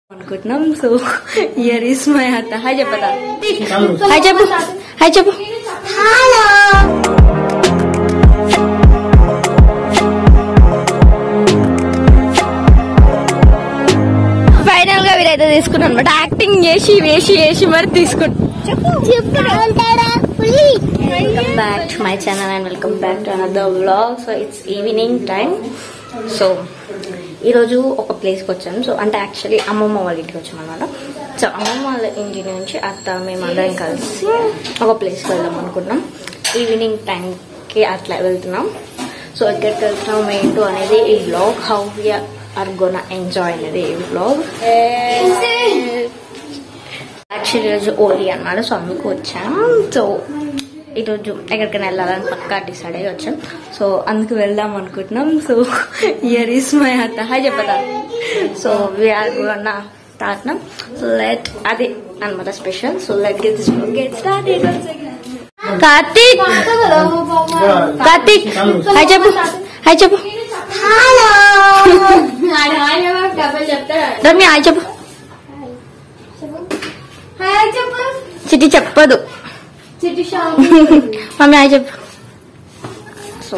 అనుకుంటున్నాం so here is my అత్త hi చెప్పదా హాయ్ చెప్పు హాయ్ చెప్పు ఫైనల్ గా వీరైతే తీసుకున్నాను అనమాట యాక్టింగ్ చేసి వేసి వేసి మరి తీసుకున్నాను welcome back to my channel and welcome back to another vlog so it's evening time so ఈరోజు ఒక ప్లేస్కి వచ్చాము సో అంటే యాక్చువల్లీ అమ్మమ్మ వాళ్ళ ఇంటికి వచ్చాం అనమాట సో అమ్మమ్మ వాళ్ళ ఇంటి నుంచి అత్త మేము అందరం కలిసి ఒక ప్లేస్కి వెళ్దాం అనుకున్నాం ఈవినింగ్ టైంకి అట్లా వెళ్తున్నాం సో ఎక్కడికి వెళ్తున్నాం ఏంటో అనేది ఈ vlog how are gonna enjoy అనేది ఈ వ్లాగ్ యాక్చువల్లీ ఈరోజు ఓలీ అన్నమాట సో అందుకు వచ్చాం సో ఈరోజు ఎక్కడికైనా వెళ్ళాలని పక్కా డిసైడ్ అయ్యి వచ్చాం సో అందుకు వెళ్దాం అనుకుంటున్నాం సో ఇయర్ ఈస్ మై అత్త హాయ్ చెప్పదా సో వీఆర్ గోన్న స్టార్ట్నాం సో లెట్ అది అనమాట special so let get this get started Karthik Karthik hi చెప్పు హాయ్ చెప్పు రమ్య హాయ్ చెప్పు చిట్టి చెప్పదు మమ్మీ హాయ్ చెప్పు సో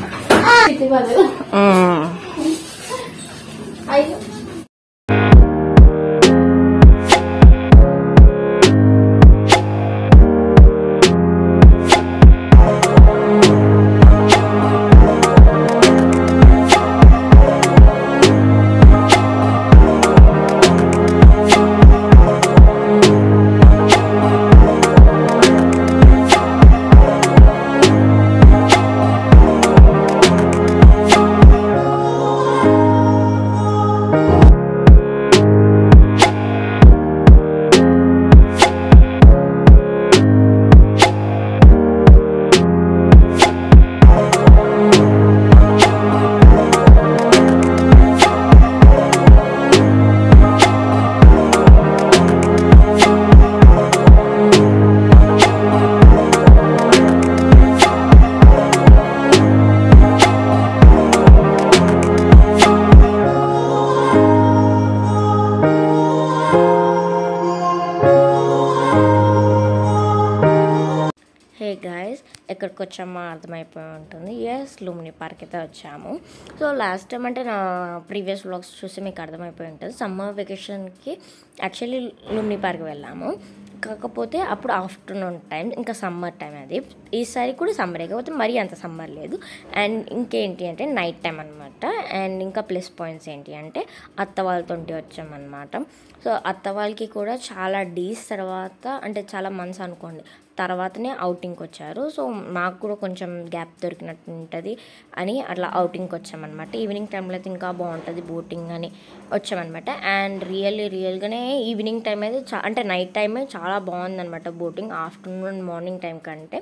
హే గాయస్ ఎక్కడికి వచ్చామో అర్థమైపోయి ఉంటుంది ఎస్ లుమిని పార్క్ అయితే వచ్చాము సో లాస్ట్ టైం అంటే నా ప్రీవియస్ వ్లాగ్స్ చూసి మీకు అర్థమైపోయి ఉంటుంది సమ్మర్ వెకేషన్కి యాక్చువల్లీ లుమిని పార్క్ వెళ్ళాము కాకపోతే అప్పుడు ఆఫ్టర్నూన్ టైం ఇంకా సమ్మర్ టైం అది ఈసారి కూడా సమ్మరే కాకపోతే మరీ అంత సమ్మర్ లేదు అండ్ ఇంకేంటి అంటే నైట్ టైం అనమాట అండ్ ఇంకా ప్లస్ పాయింట్స్ ఏంటి అంటే అత్త వాళ్ళతో వచ్చామన్నమాట సో అత్త వాళ్ళకి కూడా చాలా డేస్ తర్వాత అంటే చాలా మంత్స్ అనుకోండి తర్వాతనే అవుటింగ్కి వచ్చారు సో నాకు కూడా కొంచెం గ్యాప్ దొరికినట్టు ఉంటుంది అని అట్లా అవుటింగ్కి వచ్చామన్నమాట ఈవినింగ్ టైంలో అయితే ఇంకా బాగుంటుంది బోటింగ్ అని వచ్చామన్నమాట అండ్ రియల్లీ రియల్గానే ఈవినింగ్ టైం అయితే చా అంటే నైట్ టైమే చాలా బాగుందన్నమాట బోటింగ్ ఆఫ్టర్నూన్ మార్నింగ్ టైం కంటే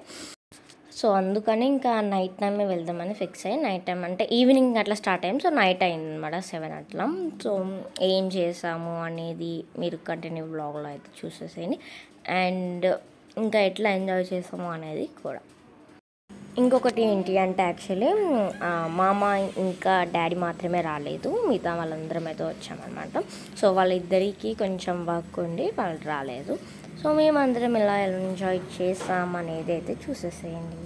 సో అందుకని ఇంకా నైట్ టైమే వెళ్దామని ఫిక్స్ అయ్యి నైట్ టైం అంటే ఈవినింగ్ అట్లా స్టార్ట్ అయ్యాం సో నైట్ అయింది అనమాట సెవెన్ అట్లా సో ఏం చేసాము అనేది మీరు కంటిన్యూ బ్లాగ్లో అయితే చూసేసేయండి అండ్ ఇంకా ఎట్లా ఎంజాయ్ చేసాము అనేది కూడా ఇంకొకటి ఏంటి అంటే యాక్చువల్లీ మామ ఇంకా డాడీ మాత్రమే రాలేదు మిగతా వాళ్ళందరం అయితే వచ్చామన్నమాట సో వాళ్ళిద్దరికి కొంచెం వర్క్ ఉండి వాళ్ళు రాలేదు సో మేమందరం ఎలా ఎంజాయ్ చేసాం అనేది అయితే చూసేసేయండి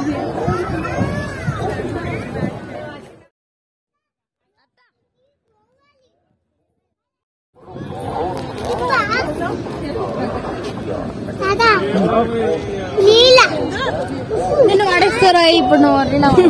నిన్ను పడేస్తారా ఇప్పుడు నువ్వు వదిలినావు.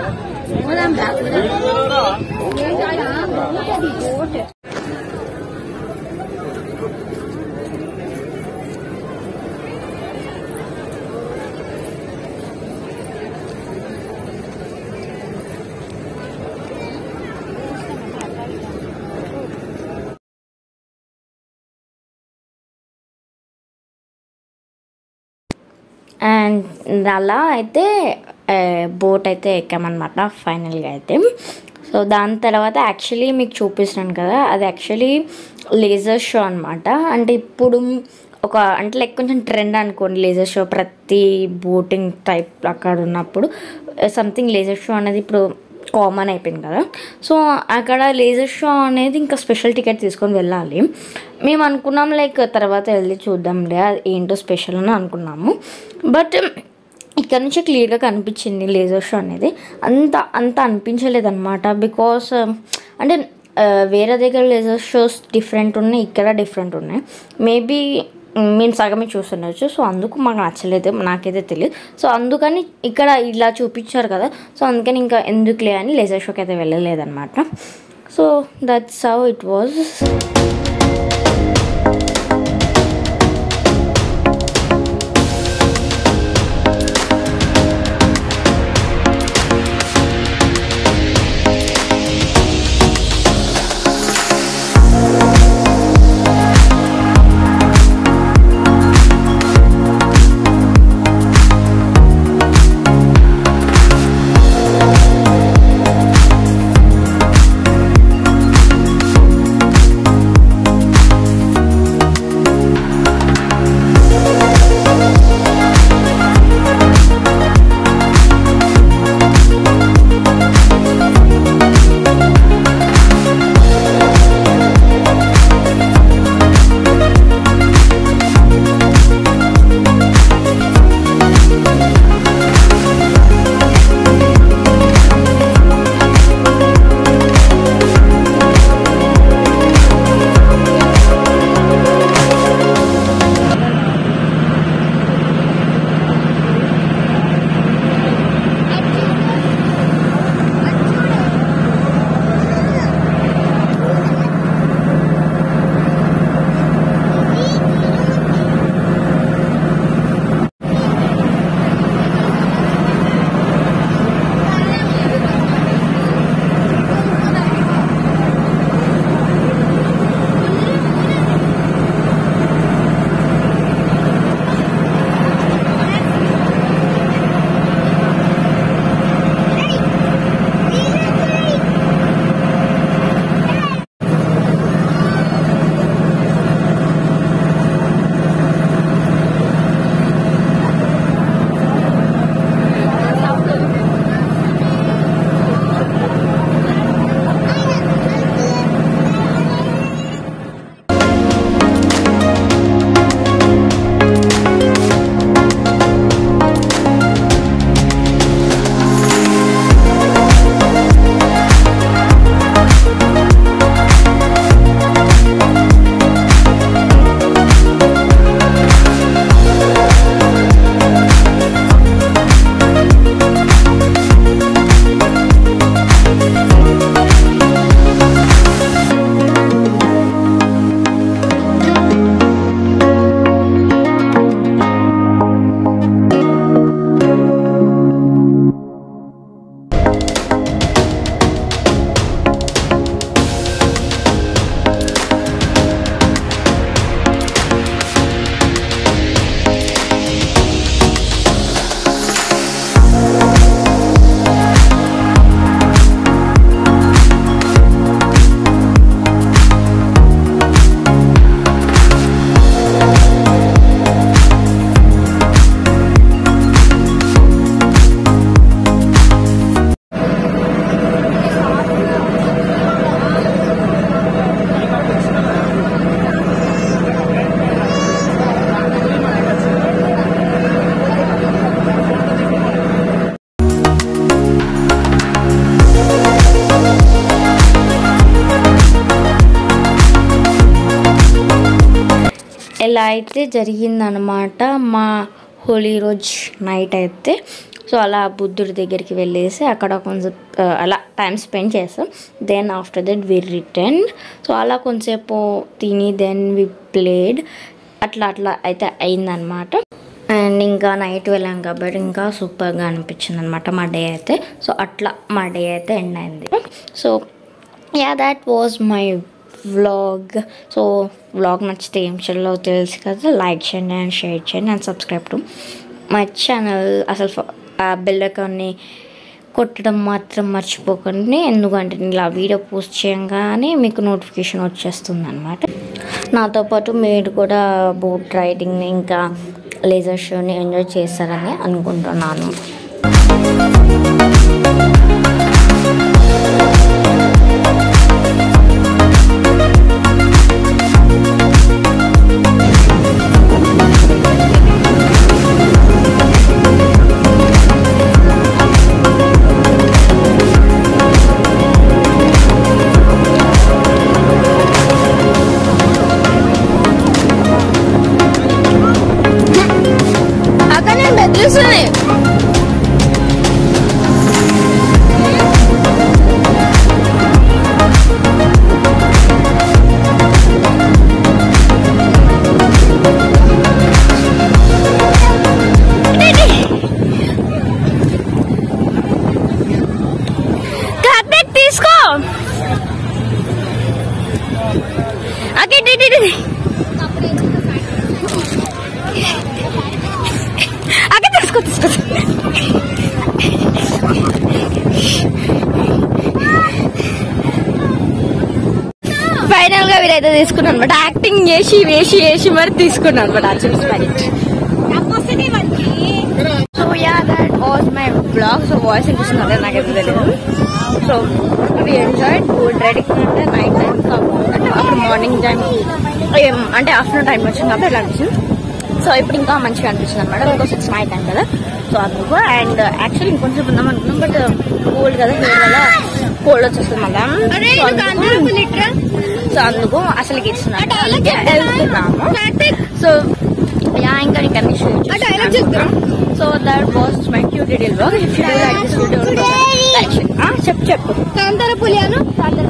అండ్ అలా అయితే బోట్ అయితే ఎక్కామన్నమాట ఫైనల్గా అయితే సో దాని తర్వాత యాక్చువల్లీ మీకు చూపిస్తున్నాను కదా అది యాక్చువల్లీ లేజర్ షో అనమాట అంటే ఇప్పుడు ఒక అంటే లైక్ కొంచెం ట్రెండ్ అనుకోండి లేజర్ షో ప్రతి బోటింగ్ టైప్ అక్కడ ఉన్నప్పుడు సంథింగ్ లేజర్ షో అనేది ఇప్పుడు కామన్ అయిపోయింది కదా సో అక్కడ లేజర్ షో అనేది ఇంకా స్పెషల్ టికెట్ తీసుకొని వెళ్ళాలి మేము అనుకున్నాం లైక్ తర్వాత వెళ్ళి చూద్దాంలే అది ఏంటో స్పెషల్ అని అనుకున్నాము బట్ ఇక్కడ నుంచి క్లియర్గా కనిపించింది లేజర్ షో అనేది అంత అంత అనిపించలేదు అనమాట బికాస్ అంటే ఆ, వేరే దగ్గర లేజర్ షోస్ డిఫరెంట్ ఉన్నాయి ఇక్కడ డిఫరెంట్ ఉన్నాయి మేబీ మేము సగమే చూస్తుండొచ్చు సో అందుకు మాకు నచ్చలేదు నాకైతే తెలియదు సో అందుకని ఇక్కడ ఇలా చూపించారు కదా సో అందుకని ఇంకా ఎందుకులే అని లేజర్ షోకి అయితే వెళ్ళలేదన్నమాట so that's how it was ఇలా అయితే జరిగిందనమాట మా హోలీ రోజు నైట్ అయితే సో అలా బుద్ధుడి దగ్గరికి వెళ్ళేసి అక్కడ కొంచెం ఆ, అలా టైం స్పెండ్ చేస్తాం then after that we return so అలా కొంచెంసేపు తిని దెన్ వి ప్లేడ్ అట్లా అట్లా అయితే అయిందనమాట అండ్ ఇంకా నైట్ వెళ్ళాం కాబట్టి ఇంకా సూపర్గా అనిపించింది అనమాట మా డే అయితే సో అట్లా మా డే అయితే ఎండ్ అయింది so yeah that was my vlog so vlog నచ్చితే ఏం చేయాలో తెలుసు కదా లైక్ చేయండి అండ్ షేర్ చేయండి and subscribe to my channel అసలు ఫ- ఆ బెల్ ఐకాన్ని కొట్టడం మాత్రం మర్చిపోకండి ఎందుకంటే నేను ఇలా వీడియో పోస్ట్ చేయగానే మీకు నోటిఫికేషన్ వచ్చేస్తుంది అనమాట నాతో పాటు మీరు కూడా బోట్ రైడింగ్ ఇంకా లేజర్ షోని ఎంజాయ్ చేస్తారని అనుకుంటున్నాను అక్కడ నేను బెదిరిస్తుంది కార్తీక్ తీసుకో అక్కడ అక్కడ తీసుకో తీసుకో ఫైనల్ గా వీరైతే తీసుకున్నాను అనమాట యాక్టింగ్ చేసి వేసి వేసి మరి తీసుకున్నాను అనమాట ఆ chips packet so yeah that was my blog so voice వినిపిస్తుంది నాకైతే తెలియదు so we enjoy good riding అంటే నైట్ టైం అంటే అప్పుడు మార్నింగ్ టైం అంటే ఆఫ్టర్నూన్ టైం వచ్చింది కాబట్టి ఇలా అనిపించింది సో ఇప్పుడు ఇంకా మంచిగా అనిపించింది అనమాట బికాస్ ఇట్స్ నైట్ టైం కదా సో అందుకు అండ్ యాక్చువల్లీ ఇంకొంచెం ఉందాం అనుకున్నాం బట్ కోల్డ్ కదా హెయిర్ వల్ల కోల్డ్ వచ్చేస్తుంది మళ్ళీ సో అందుకు అసలు వెళ్తున్నాము సో యా ఇంకా నీకు అన్ని so that was my cute detail blog if you like this video చెప్పు చెప్పు కాంతార పులియాను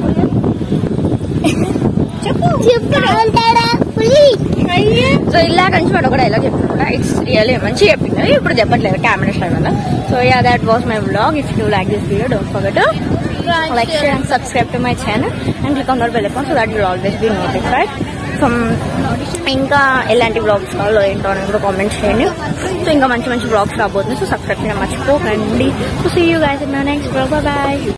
చెప్పు చెప్పు సో ఇలా నుంచి వాడు ఒక డైలాగ్ చెప్తున్నా ఇట్స్ రియల్లీ మంచి చెప్పింది ఇప్పుడు చెప్పట్లేదు కెమెరా స్టైల్ వల్ల so yeah that was my blog if you like this video don't forget like share and subscribe to my channel and click on the bell icon so that you'll always be notified from ఇంకా ఎలాంటి blogs కావాలో ఏంటో అని కూడా comment చేయండి so ఇంకా మంచి మంచి బ్లాగ్స్ రాబోతుంది సో సబ్స్క్రైబ్ చేయడం మర్చిపోకండి so see you guys in next blog bye